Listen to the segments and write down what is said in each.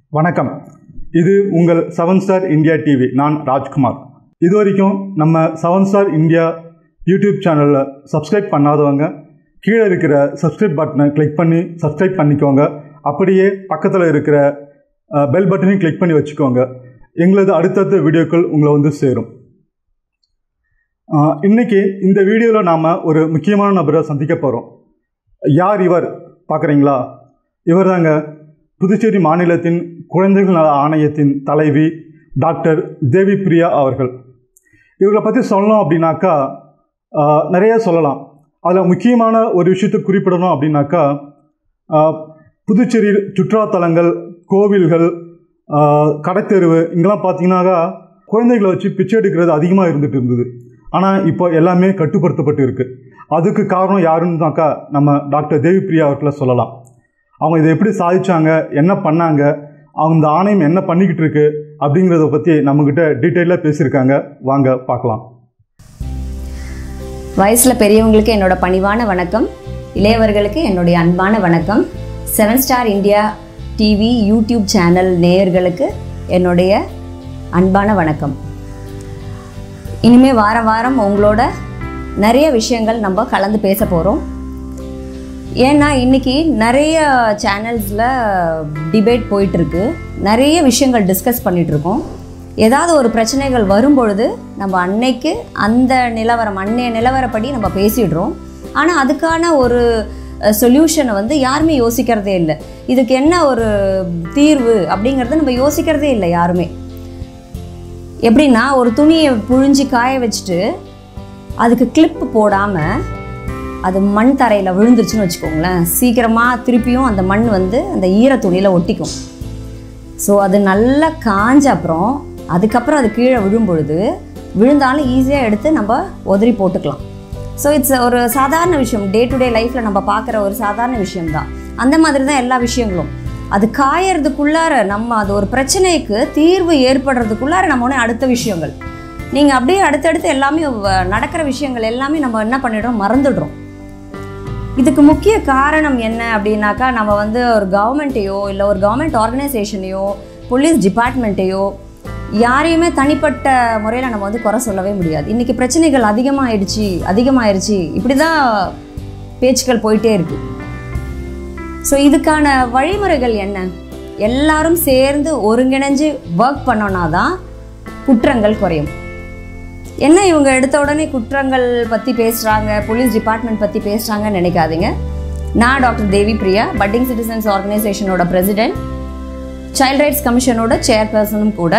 வணக்கம் இது உங்கள் செவன் ஸ்டார் இந்தியா டிவி நான் ராஜ்குமார் இது வரைக்கும் நம்ம செவன் ஸ்டார் இந்தியா யூடியூப் சேனலில் சப்ஸ்கிரைப் பண்ணாதவங்க கீழே இருக்கிற சப்ஸ்கிரைப் பட்டனை கிளிக் பண்ணி சப்ஸ்கிரைப் பண்ணிக்கோங்க அப்படியே பக்கத்தில் இருக்கிற பெல் பட்டனையும் கிளிக் பண்ணி வச்சுக்கோங்க எங்களது அடுத்தடுத்த வீடியோக்கள் உங்களை வந்து சேரும் ஆஹ் இன்னைக்கு இந்த வீடியோவில் நாம் ஒரு முக்கியமான நபரை சந்திக்க போகிறோம் யார் இவர் பார்க்குறீங்களா இவர் தாங்க புதுச்சேரி மாநிலத்தின் குழந்தைகள் நல ஆணையத்தின் தலைவி டாக்டர் தேவி பிரியா அவர்கள் இவர்களை பற்றி சொல்லணும் அப்படின்னாக்கா ஆஹ், நிறைய சொல்லலாம் அதில் முக்கியமான ஒரு விஷயத்தை குறிப்பிடணும் அப்படின்னாக்கா ஆஹ், புதுச்சேரி சுற்றுலாத்தலங்கள் கோவில்கள் ஆஹ், கடைத்தெருவு இங்கெல்லாம் பார்த்தீங்கன்னாக்கா குழந்தைகளை வச்சு பிச்சை எடுக்கிறது அதிகமாக இருந்துட்டு இருந்தது ஆனால் இப்போ எல்லாமே கட்டுப்படுத்தப்பட்டு இருக்கு அதுக்கு காரணம் யாருன்னாக்கா நம்ம டாக்டர் தேவி பிரியா அவர்களை சொல்லலாம் அவங்க இதை எப்படி சாதிச்சாங்க என்ன பண்ணாங்க அவங்க இந்த ஆணையம் என்ன பண்ணிக்கிட்டு இருக்கு அப்படிங்கிறத பற்றி நம்மக்கிட்ட டீட்டெயிலாக பேசியிருக்காங்க வாங்க பார்க்கலாம் வயசில் பெரியவங்களுக்கு என்னோட பணிவான வணக்கம் இளையவர்களுக்கு என்னுடைய அன்பான வணக்கம் seven star India TV YouTube channel நேயர்களுக்கு என்னுடைய அன்பான வணக்கம் இனிமே வாரம் வாரம் உங்களோட நிறைய விஷயங்கள் நம்ம கலந்து பேச போகிறோம் ஏன்னா இன்னைக்கு நிறைய சேனல்ஸில் டிபேட் போயிட்டுருக்கு நிறைய விஷயங்கள் டிஸ்கஸ் பண்ணிட்டு இருக்கோம் ஏதாவது ஒரு பிரச்சனைகள் வரும்பொழுது நம்ம அன்னைக்கு அந்த நிலவரம் அன்னைய நிலவரப்படி நம்ம பேசிடுறோம் ஆனால் அதுக்கான ஒரு சொல்யூஷனை வந்து யாருமே யோசிக்கிறதே இல்லை இதுக்கு என்ன ஒரு தீர்வு அப்படிங்கிறத நம்ம யோசிக்கிறதே இல்லை யாருமே எப்படின்னா ஒரு துணியை புழிஞ்சு காய வச்சுட்டு அதுக்கு கிளிப்பு போடாமல் அது மண் தரையில் விழுந்துருச்சுன்னு வச்சுக்கோங்களேன் சீக்கிரமாக திருப்பியும் அந்த மண் வந்து அந்த ஈர துணியில் ஒட்டிக்கும் ஸோ அது நல்லா காஞ்ச அப்புறம் அதுக்கப்புறம் அது கீழே விழும்பொழுது விழுந்தாலும் ஈஸியாக எடுத்து நம்ம உதறி போட்டுக்கலாம் ஸோ இட்ஸ் ஒரு சாதாரண விஷயம் டே டு டே லைஃப்பில் நம்ம பார்க்குற ஒரு சாதாரண விஷயம்தான் அந்த மாதிரி தான் எல்லா விஷயங்களும் அது காயறதுக்குள்ளார நம்ம அது ஒரு பிரச்சனைக்கு தீர்வு ஏற்படுறதுக்குள்ளார நம்ம உடனே அடுத்த விஷயங்கள் நீங்கள் அப்படியே அடுத்தடுத்து எல்லாமே வ- நடக்கிற விஷயங்கள் எல்லாமே நம்ம என்ன பண்ணிடுறோம் மறந்துடுறோம் இதுக்கு முக்கிய காரணம் என்ன அப்படின்னாக்கா நம்ம வந்து ஒரு கவர்மெண்ட்டையோ இல்லை ஒரு கவர்மெண்ட் ஆர்கனைசேஷனையோ போலீஸ் டிபார்ட்மெண்ட்டையோ யாரையுமே தனிப்பட்ட முறையில் நம்ம வந்து குறை சொல்லவே முடியாது இன்றைக்கி பிரச்சனைகள் அதிகமாகிடுச்சு அதிகமாகிடுச்சு இப்படி தான் பேச்சுக்கள் போயிட்டே இருக்கு ஸோ இதுக்கான வழிமுறைகள் என்ன எல்லாரும் சேர்ந்து ஒருங்கிணைஞ்சு ஒர்க் பண்ணோன்னா தான் குற்றங்கள் குறையும் என்ன இவங்க எடுத்த உடனே குற்றங்கள் பற்றி பேசுகிறாங்க போலீஸ் டிபார்ட்மெண்ட் பற்றி பேசுகிறாங்கன்னு நினைக்காதீங்க நான் doctor Devi Priya budding citizens ஆர்கனைசேஷனோட பிரசிடென்ட் சைல்ட் ரைட்ஸ் கமிஷனோட சேர்பர்சனும் கூட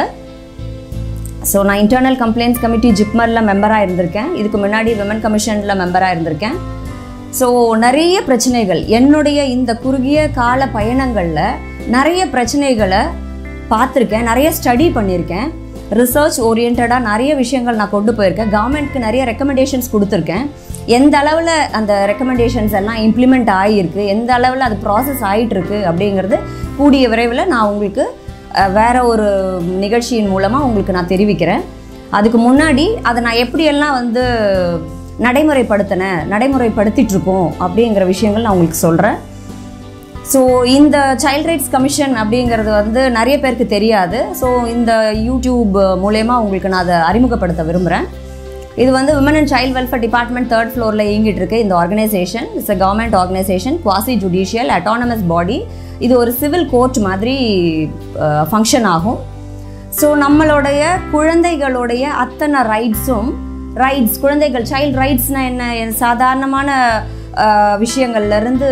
ஸோ நான் இன்டர்னல் கம்ப்ளைண்ட்ஸ் கமிட்டி ஜிப்மரில் மெம்பராக இருந்திருக்கேன் இதுக்கு முன்னாடி விமன் கமிஷனில் மெம்பராக இருந்திருக்கேன் ஸோ நிறைய பிரச்சனைகள் என்னுடைய இந்த குறுகிய கால பயணங்களில் நிறைய பிரச்சனைகளை பார்த்துருக்கேன் நிறைய ஸ்டடி பண்ணியிருக்கேன் ரிசர்ச் ஓரியன்டாக நிறைய விஷயங்கள் நான் கொண்டு போயிருக்கேன் கவர்மெண்ட்க்கு நிறைய ரெக்கமெண்டேஷன்ஸ் கொடுத்துருக்கேன் எந்த அளவில் அந்த ரெக்கமெண்டேஷன்ஸ் எல்லாம் இம்ப்ளிமெண்ட் ஆகியிருக்கு எந்த அளவில் அது ப்ராசஸ் ஆகிட்டுருக்கு அப்படிங்கிறது கூடிய விரைவில் நான் உங்களுக்கு அஹ், வேற ஒரு நிகழ்ச்சியின் மூலமாக உங்களுக்கு நான் தெரிவிக்கிறேன் அதுக்கு முன்னாடி அதை நான் எப்படியெல்லாம் வந்து நடைமுறைப்படுத்தினேன் நடைமுறைப்படுத்திட்டு இருக்கோம் அப்படிங்கிற விஷயங்கள் நான் உங்களுக்கு சொல்கிறேன் ஸோ இந்த சைல்ட் ரைட்ஸ் கமிஷன் அப்படிங்கிறது வந்து நிறைய பேருக்கு தெரியாது ஸோ இந்த யூடியூப் மூலயமா உங்களுக்கு நான் அதை அறிமுகப்படுத்த விரும்புகிறேன் இது வந்து women and child welfare department third ஃப்ளோரில் இயங்கிட்டு இருக்கு இந்த organisation it's a government organisation quasi judicial autonomous body இது ஒரு சிவில் கோர்ட் மாதிரி ஃபங்க்ஷன் ஆகும் ஸோ நம்மளுடைய குழந்தைகளுடைய அத்தனை ரைட்ஸும் ரைட்ஸ் குழந்தைகள் சைல்ட் ரைட்ஸ்னால் என்ன என் சாதாரணமான அஹ், விஷயங்கள்ல இருந்து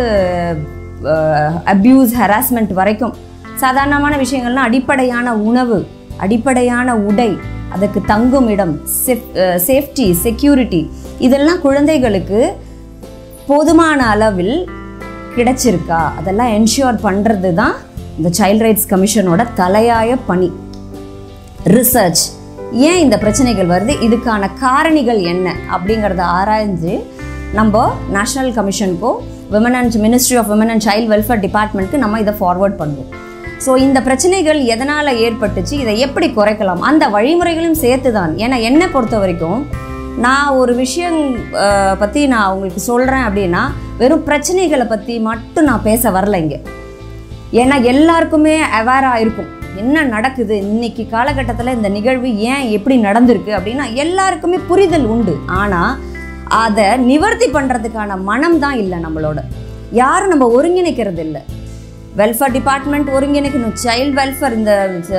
அப்யூஸ் ஹராஸ்மெண்ட் வரைக்கும் சாதாரணமான விஷயங்கள்லாம் அடிப்படையான உணவு அடிப்படையான உடை அதுக்கு தங்கும் இடம் சேஃப்டி செக்யூரிட்டி இதெல்லாம் குழந்தைகளுக்கு போதுமான அளவில் கிடைச்சிருக்கா அதெல்லாம் என்ஷூர் பண்ணுறது தான் இந்த சைல்ட் ரைட்ஸ் கமிஷனோட தலையாய பணி ரிசர்ச் ஏன் இந்த பிரச்சனைகள் வருது இதுக்கான காரணிகள் என்ன அப்படிங்கிறத ஆராய்ஞ்சு நம்ம நேஷனல் கமிஷனுக்கோ women and ministry of women and child welfare டிபார்ட்மெண்ட்க்கு நம்ம இதை ஃபார்வர்ட் பண்ணுவோம் ஸோ இந்த பிரச்சனைகள் எதனால் ஏற்பட்டுச்சு இதை எப்படி குறைக்கலாம் அந்த வழிமுறைகளையும் சேர்த்து தான் ஏன்னா என்னை பொறுத்த வரைக்கும் நான் ஒரு விஷயம் பற்றி நான் உங்களுக்கு சொல்கிறேன் அப்படின்னா வெறும் பிரச்சனைகளை பற்றி மட்டும் நான் பேச வரல இங்கே ஏன்னா எல்லாருக்குமே அவேராக இருக்கும் என்ன நடக்குது இன்னைக்கு காலகட்டத்தில் இந்த நிகழ்வு ஏன் எப்படி நடந்திருக்கு அப்படின்னா எல்லாருக்குமே புரிதல் உண்டு ஆனால் அதை நிவர்த்தி பண்ணுறதுக்கான மனம் தான் இல்லை நம்மளோட யாரும் நம்ம ஒருங்கிணைக்கிறது இல்லை வெல்ஃபேர் டிபார்ட்மெண்ட் ஒருங்கிணைக்கணும் சைல்டு வெல்ஃபேர் இந்த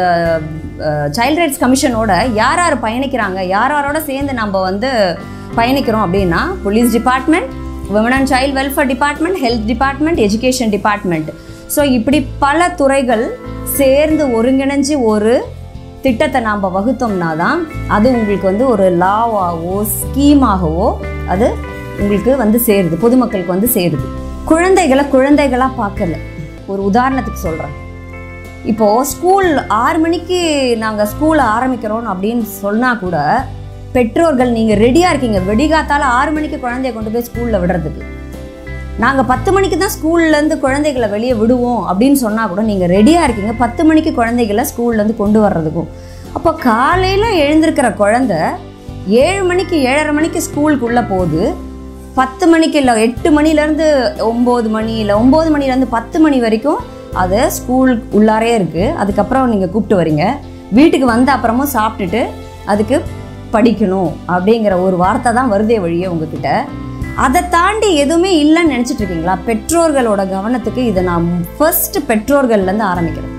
சைல்ட் ரைட்ஸ் கமிஷனோட யார் யார் பயணிக்கிறாங்க யார் யாரோட சேர்ந்து நம்ம வந்து பயணிக்கிறோம் அப்படின்னா police department women and child welfare department health department education department so இப்படி பல துறைகள் சேர்ந்து ஒருங்கிணைஞ்சு ஒரு திட்டத்தை நாம் வகுத்தோம்னா தான் அது உங்களுக்கு வந்து ஒரு லாவாகவோ ஸ்கீமாகவோ அது உங்களுக்கு வந்து சேருது பொதுமக்களுக்கு வந்து சேருது குழந்தைகளை குழந்தைகளாக பார்க்கல ஒரு உதாரணத்துக்கு சொல்கிறேன் இப்போது ஸ்கூல் ஆறு மணிக்கு நாங்கள் ஸ்கூல் ஆரம்பிக்கிறோம் அப்படின்னு சொன்னால் கூட பெற்றோர்கள் நீங்கள் ரெடியாக இருக்கீங்க வெடிகாத்தால ஆறு மணிக்கு குழந்தைய கொண்டு போய் ஸ்கூலில் விடுறதுக்கு நாங்கள் பத்து மணிக்கு தான் ஸ்கூல்லேருந்து குழந்தைகளை வெளியே விடுவோம் அப்படின்னு சொன்னால் கூட நீங்கள் ரெடியாக இருக்கீங்க பத்து மணிக்கு குழந்தைகளை ஸ்கூல்லேருந்து கொண்டு வர்றதுக்கும் அப்போ காலையில் எழுந்திருக்கிற குழந்த ஏழு மணிக்கு ஏழரை மணிக்கு ஸ்கூலுக்குள்ளே போகுது பத்து மணிக்கு இல்லை எட்டு மணிலேருந்து ஒம்பது மணி இல்லை ஒம்பது மணிலேருந்து பத்து மணி வரைக்கும் அது ஸ்கூல் உள்ளாரே இருக்குது அதுக்கப்புறம் நீங்கள் கூப்பிட்டு வரீங்க வீட்டுக்கு வந்த அப்புறமும் சாப்பிட்டுட்டு அதுக்கு படிக்கணும் அப்படிங்கிற ஒரு வார்த்தை தான் வருதே வழியே உங்ககிட்ட அதை தாண்டி எதுவுமே இல்லைன்னு நினச்சிட்டு இருக்கீங்களா பெற்றோர்களோட கவனத்துக்கு இதை நான் ஃபர்ஸ்ட் பெற்றோர்கள்லேருந்து ஆரம்பிக்கிறேன்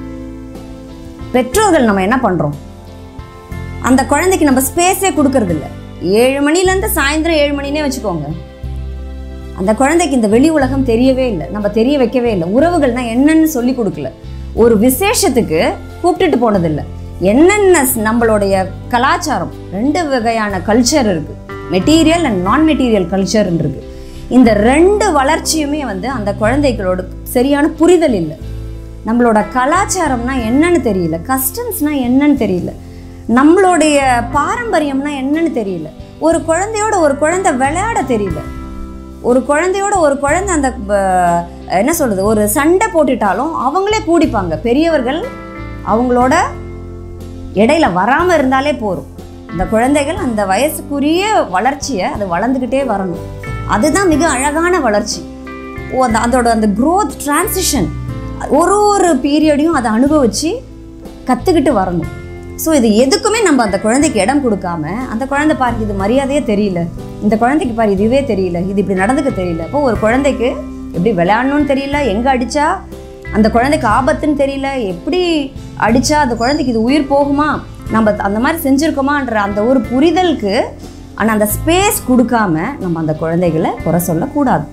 பெற்றோர்கள் நம்ம என்ன பண்ணுறோம் அந்த குழந்தைக்கு நம்ம ஸ்பேஸே கொடுக்கறது இல்ல ஏழு மணிலேருந்து சாயந்தரம் ஏழு மணினே வச்சுக்கோங்க அந்த குழந்தைக்கு இந்த வெளி உலகம் தெரியவே இல்லை நம்ம தெரிய வைக்கவே இல்லை உறவுகள்னா என்னன்னு சொல்லி கொடுக்கல ஒரு விசேஷத்துக்கு கூப்பிட்டுட்டு போனதில்லை என்னென்ன ஸ்- நம்மளுடைய கலாச்சாரம் ரெண்டு வகையான கல்ச்சர் இருக்கு material and non material culture இருக்கு இந்த ரெண்டு வளர்ச்சியுமே வந்து அந்த குழந்தைகளோட சரியான புரிதல் இல்லை நம்மளோட கலாச்சாரம்னா என்னன்னு தெரியல கஸ்டம்ஸ்னா என்னன்னு தெரியல நம்மளுடைய பாரம்பரியம்னா என்னன்னு தெரியல ஒரு குழந்தையோட ஒரு குழந்தை விளையாட தெரியல ஒரு குழந்தையோட ஒரு குழந்தை அந்த ப- என்ன சொல்றது ஒரு சண்டை போட்டுட்டாலும் அவங்களே கூடிப்பாங்க பெரியவர்கள் அவங்களோட இடையில வராம இருந்தாலே போதும் இந்த குழந்தைகள் அந்த வயசுக்குரிய வளர்ச்சியை அது வளர்ந்துக்கிட்டே வரணும் அதுதான் மிக அழகான வளர்ச்சி ஓ அந்த அதோட அந்த growth transition ஒரு ஒரு பீரியடையும் அதை அனுபவிச்சு கற்றுக்கிட்டு வரணும் ஸோ இது எதுக்குமே நம்ம அந்த குழந்தைக்கு இடம் கொடுக்காம அந்த குழந்தை பாரு இது மரியாதையே தெரியல இந்த குழந்தைக்கு பாரு இதுவே தெரியல இது இப்படி நடந்துக்க தெரியல அப்போ ஒரு குழந்தைக்கு எப்படி விளையாடணும்னு தெரியல எங்கே அடிச்சா அந்த குழந்தைக்கு ஆபத்துன்னு தெரியல எப்படி அடிச்சா அந்த குழந்தைக்கு இது உயிர் போகுமா நம்ம அந்த மாதிரி செஞ்சுருக்கோமான்ற அந்த ஒரு புரிதலுக்கு ஆனால் அந்த ஸ்பேஸ் கொடுக்காம நம்ம அந்த குழந்தைகளை குறை சொல்லக்கூடாது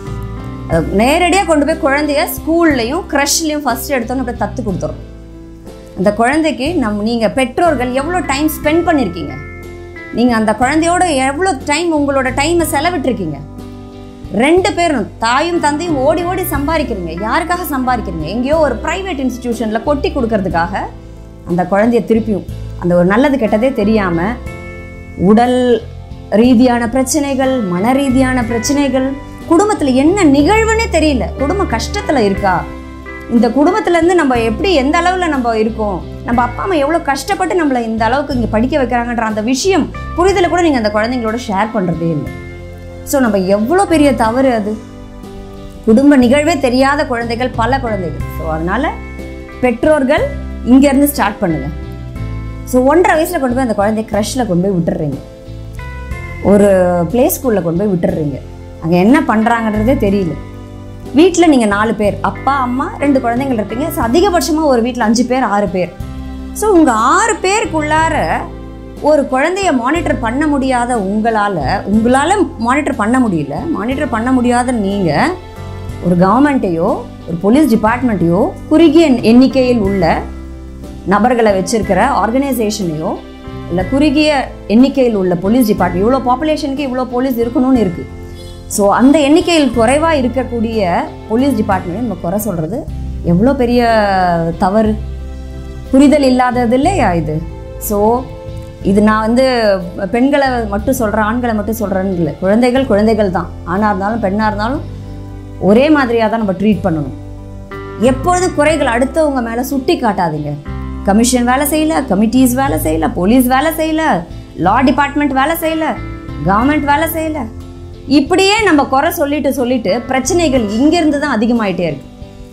நேரடியாக கொண்டு போய் குழந்தைய ஸ்கூல்லையும் க்ரஷ்லையும் ஃபஸ்ட் எடுத்தோன்னு அப்படியே தத்து கொடுத்துரும் அந்த குழந்தைக்கு நம் நீங்கள் பெற்றோர்கள் எவ்வளோ டைம் ஸ்பெண்ட் பண்ணியிருக்கீங்க நீங்கள் அந்த குழந்தையோட எவ்வளோ டைம் உங்களோட டைமை செலவிட்டிருக்கீங்க ரெண்டு பேரும் தாயும் தந்தையும் ஓடி ஓடி சம்பாதிக்கிறீங்க யாருக்காக சம்பாதிக்கிறீங்க எங்கேயோ ஒரு ப்ரைவேட் இன்ஸ்டிடியூஷனில் கொட்டி கொடுக்கறதுக்காக அந்த குழந்தைய திருப்பியும் அந்த ஒரு நல்லது கெட்டதே தெரியாமல் உடல் ரீதியான பிரச்சனைகள் மன ரீதியான பிரச்சனைகள் குடும்பத்தில் என்ன நிகழ்வுன்னே தெரியல குடும்ப கஷ்டத்தில் இருக்கா இந்த குடும்பத்துலேருந்து நம்ம எப்படி எந்த அளவில் நம்ம இருக்கோம் நம்ம அப்பா அம்மா எவ்வளோ கஷ்டப்பட்டு நம்மளை இந்த அளவுக்கு இங்கே படிக்க வைக்கிறாங்கன்ற அந்த விஷயம் புரிதலை கூட நீங்கள் அந்த குழந்தைங்களோட ஷேர் பண்ணுறதே இல்லை ஸோ நம்ம எவ்வளோ பெரிய தவறு அது குடும்ப நிகழ்வே தெரியாத குழந்தைகள் பல குழந்தைகள் ஸோ அதனால் பெற்றோர்கள் இங்கேருந்து ஸ்டார்ட் பண்ணுங்க ஸோ ஒன்றரை வயசில் கொண்டு போய் அந்த குழந்தைய க்ரஷில் கொண்டு போய் விட்டுடுறீங்க ஒரு ப்ளே ஸ்கூலில் கொண்டு போய் விட்டுடுறீங்க அங்கே என்ன பண்ணுறாங்கன்றதே தெரியல வீட்டில் நீங்கள் நாலு பேர் அப்பா அம்மா ரெண்டு குழந்தைங்கள் இருப்பீங்க ஸோ அதிகபட்சமாக ஒரு வீட்டில் அஞ்சு பேர் ஆறு பேர் ஸோ உங்கள் ஆறு பேருக்குள்ளார ஒரு குழந்தைய மானிட்டர் பண்ண முடியாத உங்களால் உங்களால் மானிட்டர் பண்ண முடியல மானிட்டர் பண்ண முடியாத நீங்கள் ஒரு கவர்மெண்ட்டையோ ஒரு போலீஸ் டிபார்ட்மெண்ட்டையோ குறுகிய எண்ணிக்கையில் உள்ள நபர்களை வச்சிருக்கிற ஆர்கனைசேஷனையோ இல்லை குறுகிய எண்ணிக்கையில் உள்ள போலீஸ் டிபார்ட்மெண்ட் இவ்வளோ பாப்புலேஷனுக்கு இவ்வளோ போலீஸ் இருக்கணும்னு இருக்குது ஸோ அந்த எண்ணிக்கையில் குறைவாக இருக்கக்கூடிய போலீஸ் டிபார்ட்மெண்ட் நம்ம குறை சொல்கிறது எவ்வளோ பெரிய தவறு புரிதல் இல்லாதது இல்லையா இது ஸோ இது நான் வந்து பெண்களை மட்டும் சொல்கிறேன் ஆண்களை மட்டும் சொல்கிறேன்னு இல்லை குழந்தைகள் குழந்தைகள் தான் ஆணாக இருந்தாலும் பெண்ணாக இருந்தாலும் ஒரே மாதிரியாக தான் நம்ம ட்ரீட் பண்ணணும் எப்பொழுதும் குறைகள் அடுத்தவங்க மேலே சுட்டி காட்டாதீங்க கமிஷன் வேலை செய்யல கமிட்டிஸ் வேலை செய்யல போலீஸ் வேலை செய்யல லா டிபார்ட்மெண்ட் வேலை செய்யல கவர்மெண்ட் வேலை செய்யல இப்படியே நம்ம குறை சொல்லிட்டு சொல்லிட்டு பிரச்சனைகள் இங்கேருந்து தான் அதிகமாயிட்டே இருக்கு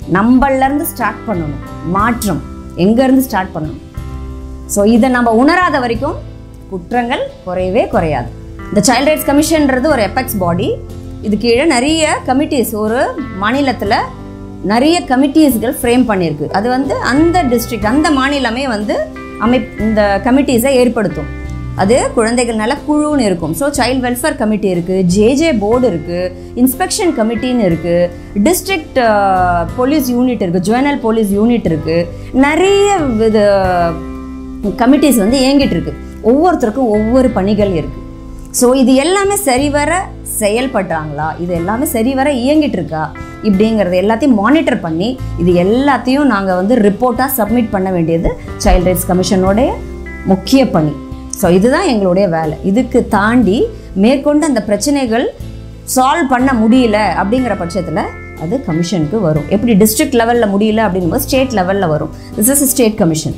நம்மளேருந்து ஸ்டார்ட் பண்ணணும் மாற்றம் எங்கேருந்து ஸ்டார்ட் பண்ணணும் ஸோ இதை நம்ம உணராத வரைக்கும் குற்றங்கள் குறையவே குறையாது இந்த சைல்ட் ரைட்ஸ் கமிஷன்ன்றது ஒரு எபெக்ஸ் பாடி இது கீழே நிறைய கமிட்டிஸ் ஒரு மாநிலத்தில் நிறைய கமிட்டிஸ்கள் ஃப்ரேம் பண்ணியிருக்கு அது வந்து அந்த டிஸ்ட்ரிக்ட் அந்த மாநிலமே வந்து அமை இந்த கமிட்டிஸை ஏற்படுத்தும் அது குழந்தைகள் நல குழுன்னு இருக்கும் ஸோ சைல்ட் வெல்ஃபேர் கமிட்டி இருக்குது ஜேஜே போர்டு இருக்குது இன்ஸ்பெக்ஷன் கமிட்டின்னு இருக்குது டிஸ்ட்ரிக்ட் போலீஸ் யூனிட் இருக்குது ஜுவனல் போலீஸ் யூனிட் இருக்குது நிறைய இது கமிட்டிஸ் வந்து இயங்கிட்டு இருக்கு ஒவ்வொருத்தருக்கும் ஒவ்வொரு பணிகள் இருக்கு ஸோ இது எல்லாமே சரிவர செயல்படுறாங்களா இது எல்லாமே சரிவர இயங்கிட்டு இருக்கா இப்படிங்கிறது எல்லாத்தையும் மானிட்டர் பண்ணி இது எல்லாத்தையும் நாங்கள் வந்து ரிப்போர்ட்டாக சப்மிட் பண்ண வேண்டியது சைல்ட் ரைட்ஸ் கமிஷனோடைய முக்கிய பணி ஸோ இதுதான் எங்களுடைய வேலை இதுக்கு தாண்டி மேற்கொண்டு அந்த பிரச்சனைகள் சால்வ் பண்ண முடியல அப்படிங்கிற பட்சத்தில் அது கமிஷனுக்கு வரும் எப்படி டிஸ்ட்ரிக்ட் லெவலில் முடியல அப்படிங்கும்போது ஸ்டேட் லெவலில் வரும் this is state commission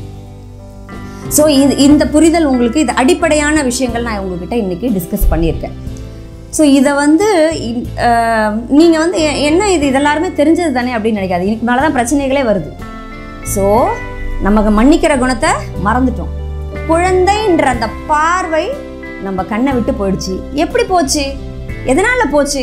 so இது இந்த புரிதல் உங்களுக்கு இது அடிப்படையான விஷயங்கள் நான் உங்ககிட்ட இன்னைக்கு டிஸ்கஸ் பண்ணியிருக்கேன் ஸோ இதை வந்து நீங்கள் வந்து எ- என்ன இது இதெல்லாருமே தெரிஞ்சது தானே அப்படின்னு நினைக்காது இதுக்கு மேலே தான் பிரச்சனைகளே வருது ஸோ நமக்கு மன்னிக்கிற குணத்தை மறந்துட்டோம் குழந்தைன்ற அந்த பார்வை நம்ம கண்ணை விட்டு போயிடுச்சு எப்படி போச்சு எதனால போச்சு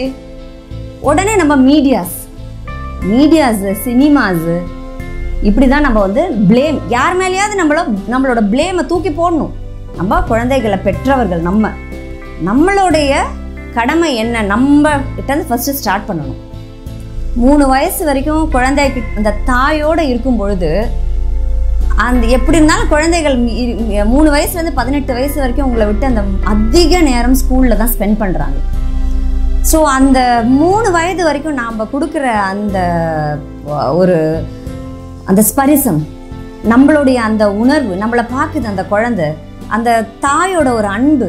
உடனே நம்ம மீடியாஸ் மீடியாஸு சினிமாஸு இப்படி தான் நம்ம வந்து ப்ளேம் யார் மேலேயாவது நம்மள நம்மளோட ப்ளேமை தூக்கி போடணும் நம்ம குழந்தைகளை பெற்றவர்கள் நம்ம நம்மளுடைய கடமை என்ன நம்ம கிட்ட ஃபஸ்ட்டு ஸ்டார்ட் பண்ணணும் மூணு வயசு வரைக்கும் குழந்தைக்கு அந்த தாயோடு இருக்கும் பொழுது அந்த எப்படி இருந்தாலும் குழந்தைகள் மீ- மீ- மூணு வயசுலேருந்து பதினெட்டு வயசு வரைக்கும் உங்களை விட்டு அந்த அதிக நேரம் ஸ்கூலில் தான் ஸ்பெண்ட் பண்ணுறாங்க ஸோ அந்த மூணு வயது வரைக்கும் நாம் கொடுக்குற அந்த வ- ஒரு அந்த ஸ்பரிசம் நம்மளுடைய அந்த உணர்வு நம்மளை பார்க்குது அந்த குழந்தை அந்த தாயோட ஒரு அன்பு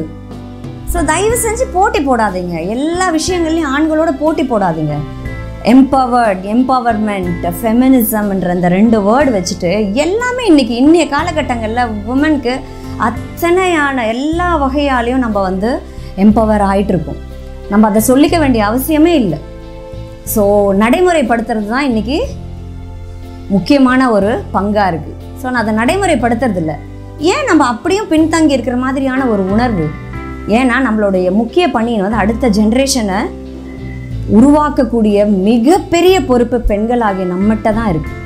ஸோ தயவு செஞ்சு போட்டி போடாதீங்க எல்லா விஷயங்கள்லையும் ஆண்களோட போட்டி போடாதீங்க எம்பவர்ட் எம்பவர்மெண்ட் ஃபெமினிசம்ன்ற அந்த ரெண்டு வேர்டு வச்சுட்டு எல்லாமே இன்னைக்கு இன்னைய காலகட்டங்களில் உமனுக்கு அத்தனையான எல்லா வகையாலையும் நம்ம வந்து எம்பவர் ஆயிட்டு இருக்கோம் நம்ம அதை சொல்லிக்க வேண்டிய அவசியமே இல்லை ஸோ நடைமுறைப்படுத்துறது தான் இன்னைக்கு முக்கியமான ஒரு பங்காக இருக்குது ஸோ நான் அதை நடைமுறைப்படுத்துறது இல்லை ஏன் நம்ம அப்படியும் பின்தங்கி இருக்கிற மாதிரியான ஒரு உணர்வு ஏன்னா நம்மளுடைய முக்கிய பணி வந்து அடுத்த ஜென்ரேஷனை உருவாக்கக்கூடிய மிகப்பெரிய பொறுப்பு பெண்களாகிய நம்மகிட்ட தான் இருக்குது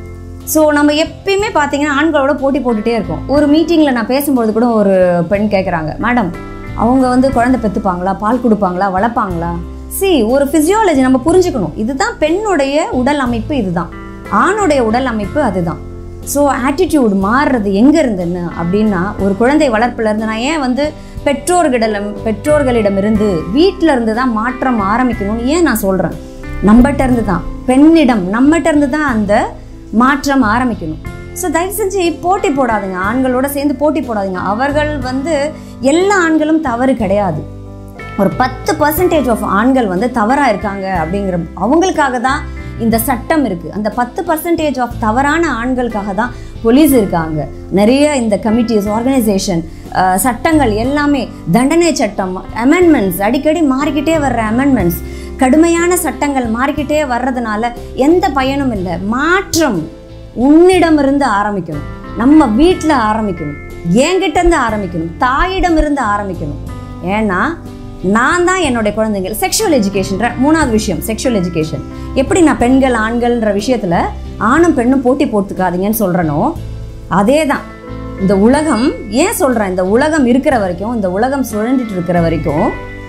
ஸோ நம்ம எப்பயுமே பார்த்தீங்கன்னா ஆண்களோட போட்டி போட்டுட்டே இருக்கோம் ஒரு மீட்டிங்கில் நான் பேசும்பொழுது கூட ஒரு பெண் கேட்குறாங்க மேடம் அவங்க வந்து குழந்தை பெற்றுப்பாங்களா பால் கொடுப்பாங்களா வளர்ப்பாங்களா சி ஒரு ஃபிசியாலஜி நம்ம புரிஞ்சுக்கணும் இதுதான் பெண்ணுடைய உடல் அமைப்பு இதுதான் ஆணுடைய உடல் அமைப்பு அதுதான் ஸோ ஆட்டிடியூட் மாறுறது எங்கே இருந்துன்னு அப்படின்னா ஒரு குழந்தை வளர்ப்புல இருந்து நான் ஏன் வந்து பெற்றோர்களிடம் பெற்றோர்களிடமிருந்து வீட்டில இருந்து தான் மாற்றம் ஆரம்பிக்கணும்னு ஏன் நான் சொல்கிறேன் நம்மகிட்ட இருந்து தான் பெண்ணிடம் நம்மகிட்ட இருந்து தான் அந்த மாற்றம் ஆரம்பிக்கணும் ஸோ தயவு செஞ்சு போட்டி போடாதீங்க ஆண்களோட சேர்ந்து போட்டி போடாதீங்க அவர்கள் வந்து எல்லா ஆண்களும் தவறு கிடையாது ஒரு பத்து பர்சன்டேஜ் ஆஃப் ஆண்கள் வந்து தவறாக இருக்காங்க அப்படிங்கிற அவங்களுக்காக தான் இந்த சட்டம் இருக்குது அந்த பத்து பர்சன்டேஜ் ஆஃப் தவறான ஆண்களுக்காக தான் போலீஸ் இருக்காங்க நிறைய இந்த கமிட்டிஸ் ஆர்கனைசேஷன் சட்டங்கள் எல்லாமே தண்டனை சட்டம் அமெண்ட்மெண்ட்ஸ் அடிக்கடி மாறிக்கிட்டே வர்ற அமெண்ட்மெண்ட்ஸ் கடுமையான சட்டங்கள் மாறிக்கிட்டே வர்றதுனால எந்த பயனும் இல்லை மாற்றம் உன்னிடமிருந்து ஆரம்பிக்கணும் நம்ம வீட்டில் ஆரம்பிக்கணும் என்கிட்ட இருந்து ஆரம்பிக்கணும் தாயிடம் இருந்து ஆரம்பிக்கணும் ஏன்னா நான் தான் என்னுடைய குழந்தைகள் செக்ஷுவல் எஜுகேஷன்ற மூணாவது விஷயம் செக்ஷுவல் எஜுகேஷன் எப்படி நான் பெண்கள் ஆண்கள்ன்ற விஷயத்தில் ஆணும் பெண்ணும் போட்டி போட்டுக்காதீங்கன்னு சொல்கிறனோ அதே தான் இந்த உலகம் ஏன் சொல்கிறேன் இந்த உலகம் இருக்கிற வரைக்கும் இந்த உலகம் சுழண்டுட்டு இருக்கிற வரைக்கும்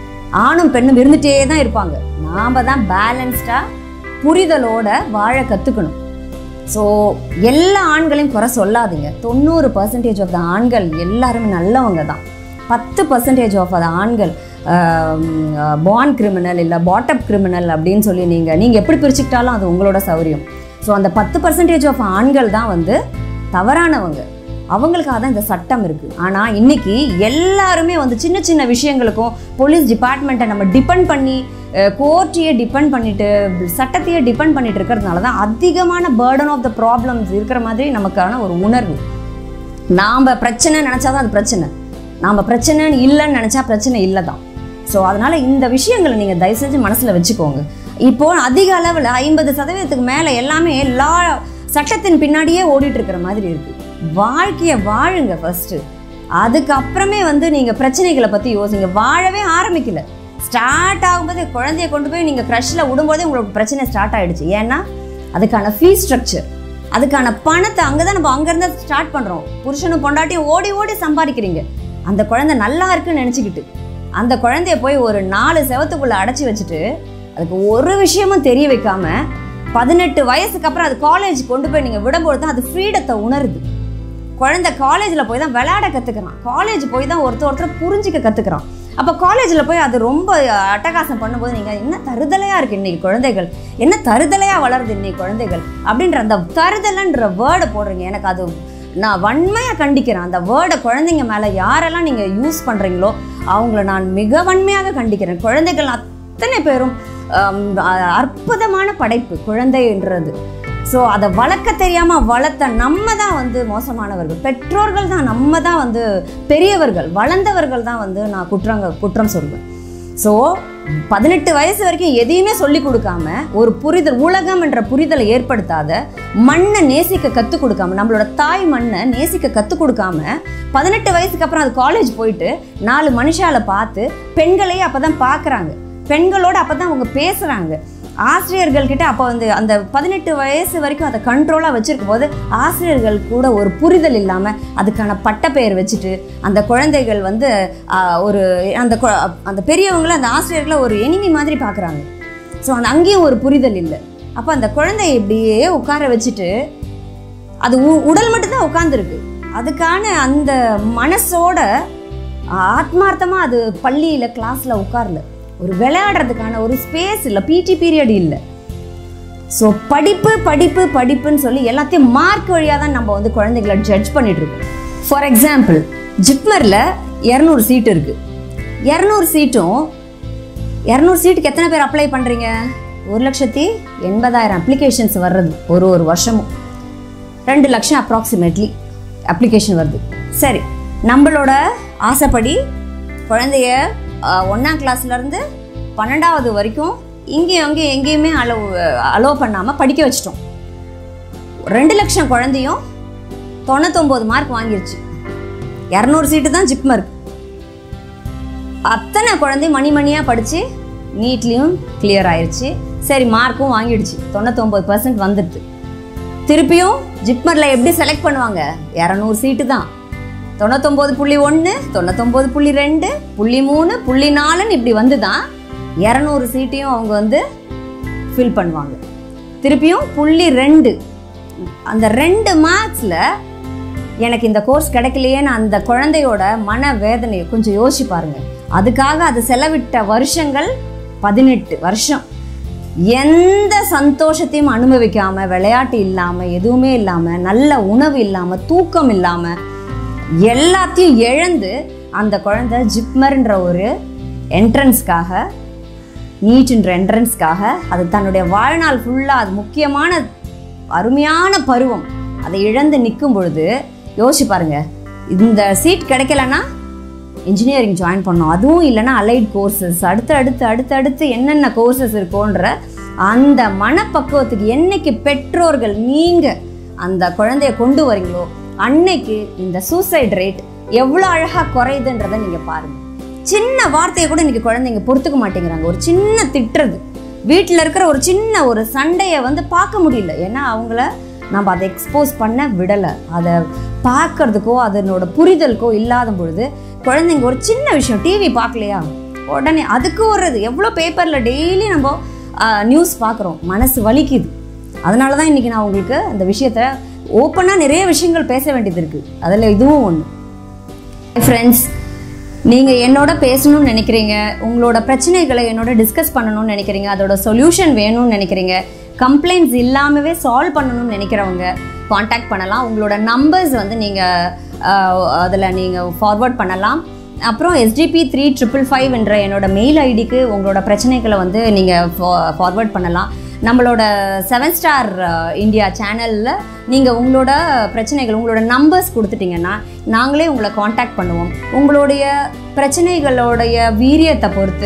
ஆணும் பெண்ணும் இருந்துகிட்டே தான் இருப்பாங்க நாம் தான் பேலன்ஸ்டாக புரிதலோட வாழ கற்றுக்கணும் ஸோ எல்லா ஆண்களையும் குறை சொல்லாதீங்க தொண்ணூறு பர்சன்டேஜ் ஆஃப் த ஆண்கள் எல்லாருமே நல்லவங்க தான் பத்து பர்சன்டேஜ் ஆஃப் த ஆண்கள் பான் கிரிமினல் இல்லை பாட்டப் கிரிமினல் அப்படின்னு சொல்லி நீங்கள் நீங்கள் எப்படி பிரிச்சுக்கிட்டாலும் அது உங்களோட சௌரியம் ஸோ அந்த பத்து பர்சன்டேஜ் ஆஃப் ஆண்கள் தான் வந்து தவறானவங்க அவங்களுக்காக தான் இந்த சட்டம் இருக்குது ஆனால் இன்னைக்கு எல்லாருமே வந்து சின்ன சின்ன விஷயங்களுக்கும் போலீஸ் டிபார்ட்மெண்ட்டை நம்ம டிபெண்ட் பண்ணி கோர்ட்டையே டிபெண்ட் பண்ணிட்டு சட்டத்தையே டிபெண்ட் பண்ணிட்டு இருக்கிறதுனால தான் அதிகமான பேர்டன் ஆஃப் த ப்ராப்ளம்ஸ் இருக்கிற மாதிரி நமக்கான ஒரு உணர்வு நாம் பிரச்சனை நினச்சா தான் அது பிரச்சனை நாம் பிரச்சனை இல்லைன்னு நினச்சா பிரச்சனை இல்லை தான் ஸோ அதனால் இந்த விஷயங்களை நீங்கள் தயவு செஞ்சு மனசில் வச்சுக்கோங்க இப்போ அதிக அளவில் ஐம்பது சதவீதத்துக்கு மேலே எல்லாமே லா சட்டத்தின் பின்னாடியே ஓடிட்டு இருக்கிற மாதிரி இருக்கு வாழ்க்கையை வாழுங்க ஃபர்ஸ்ட் அதுக்கப்புறமே வந்து நீங்கள் பிரச்சனைகளை பற்றி யோசிங்க வாழவே ஆரம்பிக்கல ஸ்டார்ட் ஆகும்போது குழந்தைய கொண்டு போய் நீங்கள் க்ரஷில் விடும்போதே உங்களுக்கு பிரச்சனை ஸ்டார்ட் ஆயிடுச்சு ஏன்னா அதுக்கான ஃபீஸ் ஸ்ட்ரக்சர் அதுக்கான பணத்தை அங்கே தான் நம்ம அங்கேருந்து ஸ்டார்ட் பண்ணுறோம் புருஷனும் பொண்டாட்டியும் ஓடி ஓடி சம்பாதிக்கிறீங்க அந்த குழந்தை நல்லா இருக்குன்னு நினச்சிக்கிட்டு அந்த குழந்தைய போய் ஒரு நாலு செவத்துக்குள்ளே அடைச்சி வச்சுட்டு அதுக்கு ஒரு விஷயமும் தெரிய வைக்காம பதினெட்டு வயசுக்கு அப்புறம் அது காலேஜ் கொண்டு போய் நீங்கள் விடும்போது தான் அது ஃப்ரீடத்தை உணருது குழந்தை காலேஜில் போய் தான் விளையாட கற்றுக்கிறான் காலேஜ் போய் தான் ஒருத்தர் ஒருத்தர் புரிஞ்சிக்க கற்றுக்கிறான் அப்போ காலேஜில் போய் அது ரொம்ப அட்டகாசம் பண்ணும்போது நீங்கள் என்ன தருதலையாக இருக்குது இன்னைக்கு குழந்தைகள் என்ன தருதலையாக வளருது இன்னைக்கு குழந்தைகள் அப்படின்ற அந்த தருதலைன்ற வேர்டை போடுறீங்க எனக்கு அது நான் வன்மையாக கண்டிக்கிறேன் அந்த வேர்டை குழந்தைங்க மேலே யாரெல்லாம் நீங்கள் யூஸ் பண்ணுறீங்களோ அவங்கள நான் மிக வன்மையாக கண்டிக்கிறேன் குழந்தைகள் அத்தனை பேரும் ஆம், அ- அற்புதமான படைப்பு குழந்தைன்றது ஸோ அதை வளர்க்க தெரியாமல் வளர்த்த நம்ம தான் வந்து மோசமானவர்கள் பெற்றோர்கள் தான் நம்ம தான் வந்து பெரியவர்கள் வளர்ந்தவர்கள் தான் வந்து நான் குற்றங்க குற்றம் சொல்வேன் ஸோ பதினெட்டு வயசு வரைக்கும் எதையுமே சொல்லி கொடுக்காம ஒரு புரிதல் உலகம் என்ற புரிதலை ஏற்படுத்தாத மண்ணை நேசிக்க கற்றுக் கொடுக்காம நம்மளோட தாய் மண்ணை நேசிக்க கற்றுக் கொடுக்காம பதினெட்டு வயசுக்கு அப்புறம் அது காலேஜ் போயிட்டு நாலு மனுஷால பார்த்து பெண்களையே அப்போ தான் பார்க்குறாங்க பெண்களோட அப்போ தான் அவங்க பேசுகிறாங்க ஆசிரியர்கள் கிட்ட அப்போ வந்து அந்த பதினெட்டு வயசு வரைக்கும் அதை கண்ட்ரோலாக வச்சிருக்கும் போது ஆசிரியர்கள் கூட ஒரு புரிதல் இல்லாமல் அதுக்கான பட்டப்பெயர் வச்சுட்டு அந்த குழந்தைகள் வந்து ஆஹ், ஒரு அந்த கொ- அந்த பெரியவங்கள அந்த ஆசிரியர்களை ஒரு எனிமி மாதிரி பார்க்குறாங்க ஸோ அந்த அங்கேயும் ஒரு புரிதல் இல்லை அப்போ அந்த குழந்தைய இப்படியே உட்கார வச்சுட்டு அது உ- உடல் மட்டும்தான் உட்காந்துருக்கு அதுக்கான அந்த மனசோட ஆத்மார்த்தமாக அது பள்ளியில் கிளாஸில் உட்காரல ஒரு விளையாடுறதுக்கான ஒரு ஸ்பேஸ் இல்லை பிடி பீரியட் இல்லை ஸோ படிப்பு படிப்பு படிப்புன்னு சொல்லி எல்லாத்தையும் மார்க் வழியாக தான் நம்ம வந்து குழந்தைகளை ஜட்ஜ் பண்ணிட்டு இருக்கோம் ஃபார் எக்ஸாம்பிள் ஜிப்மரில் இரநூறு சீட் இருக்குது இரநூறு சீட்டும் இரநூறு சீட்டுக்கு எத்தனை பேர் அப்ளை பண்ணுறீங்க ஒரு லட்சத்தி எண்பதாயிரம் அப்ளிகேஷன்ஸ் வர்றது ஒரு ஒரு வருஷமும் ரெண்டு லட்சம் அப்ராக்சிமேட்லி அப்ளிகேஷன் வருது சரி நம்மளோட ஆசைப்படி குழந்தைய ஒன்றாம் கிளாஸ்லேருந்து பன்னெண்டாவது வரைக்கும் இங்கேயும் அங்கேயும் எங்கேயுமே அலோ அலோவ் பண்ணாமல் படிக்க வச்சிட்டோம் ரெண்டு லட்சம் குழந்தையும் தொண்ணூத்தொம்பது மார்க் வாங்கிருச்சு இரநூறு சீட்டு தான் ஜிப்மர்க் அத்தனை குழந்தை மணி மணியாக படித்து நீட்லேயும் கிளியர் ஆயிருச்சு சரி மார்க்கும் வாங்கிடுச்சு தொண்ணூத்தொம்பது பர்சன்ட் வந்துடுது திருப்பியும் ஜிப்மரில் எப்படி செலக்ட் பண்ணுவாங்க இரநூறு சீட்டு தான் தொண்ணூத்தொம்பது புள்ளி ஒன்று தொண்ணூத்தொம்பது புள்ளி ரெண்டு புள்ளி மூணு புள்ளி நாலுன்னு இப்படி வந்து தான் இரநூறு சீட்டையும் அவங்க வந்து ஃபில் பண்ணுவாங்க திருப்பியும் புள்ளி ரெண்டு அந்த ரெண்டு மார்க்ஸில் எனக்கு இந்த கோர்ஸ் கிடைக்கலையேன்னு அந்த குழந்தையோட மன வேதனையை கொஞ்சம் யோசிச்சு பாருங்க அதுக்காக அது செலவிட்ட வருஷங்கள் பதினெட்டு வருஷம் எந்த சந்தோஷத்தையும் அனுபவிக்காம விளையாட்டு இல்லாம எதுவுமே இல்லாம நல்ல உணவு இல்லாம தூக்கம் இல்லாம எல்லாத்தையும் இழந்து அந்த குழந்தை ஜிப்மர்ன்ற ஒரு என்ட்ரன்ஸ்க்காக நீட்ன்ற என்ட்ரன்ஸ்க்காக அது தன்னுடைய வாழ்நாள் ஃபுல்லாக அது முக்கியமான அருமையான பருவம் அதை இழந்து நிற்கும் பொழுது யோசிச்சு பாருங்க இந்த சீட் கிடைக்கலன்னா இன்ஜினியரிங் ஜாயின் பண்ணோம் அதுவும் இல்லைன்னா அலைட் கோர்சஸ் அடுத்து அடுத்து அடுத்து அடுத்து என்னென்ன கோர்சஸ் இருக்கோன்ற அந்த மனப்பக்குவத்துக்கு என்னைக்கு பெற்றோர்கள் நீங்கள் அந்த குழந்தைய கொண்டு வரீங்களோ அன்னைக்கு இந்த சூசைட் ரேட் எவ்வளோ அழகாக குறையுதுன்றதை நீங்கள் பாருங்கள் சின்ன வார்த்தையை கூட இன்னைக்கு குழந்தைங்க பொறுத்துக்க மாட்டேங்கிறாங்க ஒரு சின்ன திட்டுறது வீட்டில் இருக்கிற ஒரு சின்ன ஒரு சண்டையை வந்து பார்க்க முடியல ஏன்னா அவங்கள நம்ம அதை எக்ஸ்போஸ் பண்ண விடலை அதை பார்க்கறதுக்கோ அதனோட புரிதலுக்கோ இல்லாத பொழுது குழந்தைங்க ஒரு சின்ன விஷயம் டிவி பார்க்கலையா உடனே அதுக்கு ஒரு இது எவ்வளோ பேப்பரில் டெய்லி நம்ம நியூஸ் பார்க்குறோம் மனசு வலிக்குது அதனால தான் இன்றைக்கி நான் உங்களுக்கு அந்த விஷயத்த ஓப்பனாக நிறைய விஷயங்கள் பேச வேண்டியது இருக்குது அதில் இதுவும் ஒன்று ஃப்ரெண்ட்ஸ் நீங்கள் என்னோட பேசணும்னு நினைக்கிறீங்க உங்களோட பிரச்சனைகளை என்னோட டிஸ்கஸ் பண்ணணும்னு நினைக்கிறீங்க அதோட சொல்யூஷன் வேணும்னு நினைக்கிறீங்க கம்ப்ளைண்ட்ஸ் இல்லாமவே சால்வ் பண்ணணும்னு நினைக்கிறவங்க காண்டாக்ட் பண்ணலாம் உங்களோட நம்பர்ஸ் வந்து நீங்கள் அதில் நீங்கள் ஃபார்வர்ட் பண்ணலாம் அப்புறம் எஸ்டிபி த்ரீ ட்ரிபிள் ஃபைவ் என்ற என்னோட மெயில் ஐடிக்கு உங்களோட பிரச்சனைகளை வந்து நீங்கள் ஃபார்வர்ட் பண்ணலாம் நம்மளோட செவன் ஸ்டார் இந்தியா சேனலில் நீங்கள் உங்களோட பிரச்சனைகள் உங்களோட நம்பர்ஸ் கொடுத்துட்டீங்கன்னா நாங்களே உங்களை காண்டாக்ட் பண்ணுவோம் உங்களுடைய பிரச்சனைகளோடைய வீரியத்தை பொறுத்து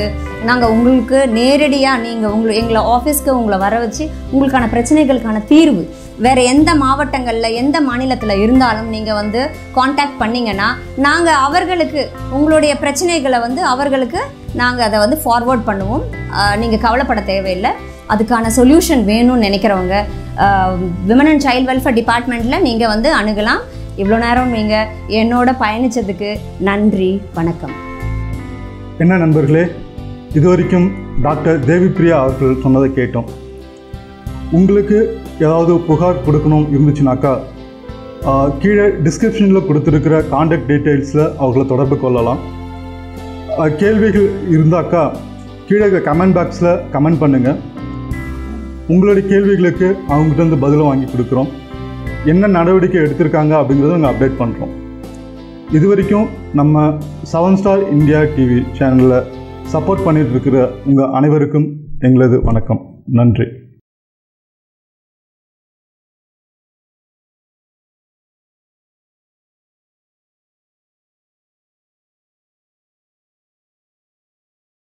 நாங்கள் உங்களுக்கு நேரடியாக நீங்கள் உங்களை எங்களை ஆஃபீஸ்க்கு உங்களை வர வச்சு உங்களுக்கான பிரச்சனைகளுக்கான தீர்வு வேறு எந்த மாவட்டங்களில் எந்த மாநிலத்தில் இருந்தாலும் நீங்கள் வந்து காண்டாக்ட் பண்ணிங்கன்னா நாங்கள் அவர்களுக்கு உங்களுடைய பிரச்சனைகளை வந்து அவர்களுக்கு நாங்கள் அதை வந்து ஃபார்வர்ட் பண்ணுவோம் நீங்கள் கவலைப்பட தேவையில்லை அதுக்கான சொல்யூஷன் வேணும்னு நினைக்கிறவங்க விமன் அண்ட் சைல்ட் வெல்ஃபேர் டிபார்ட்மெண்ட்டில் நீங்கள் வந்து அணுகலாம் இவ்வளோ நேரம் நீங்கள் என்னோட பயணித்ததுக்கு நன்றி வணக்கம் என்ன நண்பர்களே இதுவரைக்கும் டாக்டர் தேவிப்பிரியா அவர்கள் சொன்னதை கேட்டோம் உங்களுக்கு ஏதாவது புகார் கொடுக்கணும் இருந்துச்சுனாக்கா ஆஹ், கீழே டிஸ்கிரிப்ஷனில் கொடுத்துருக்கிற காண்டாக்ட் டீட்டெயில்ஸில் அவங்கள தொடர்பு கொள்ளலாம் ஆஹ், கேள்விகள் இருந்தாக்கா கீழே கமெண்ட் பாக்ஸில் கமெண்ட் பண்ணுங்கள் உங்களுடைய கேள்விகளுக்கு அவங்ககிட்ட இருந்து பதிலும் வாங்கி கொடுக்குறோம் என்ன நடவடிக்கை எடுத்திருக்காங்க அப்படிங்கிறத நாங்கள் அப்டேட் பண்ணுறோம் இது வரைக்கும் நம்ம செவன் ஸ்டார் இந்தியா டிவி சேனலில் சப்போர்ட் பண்ணிட்டு இருக்கிற உங்கள் அனைவருக்கும் எங்களது வணக்கம் நன்றி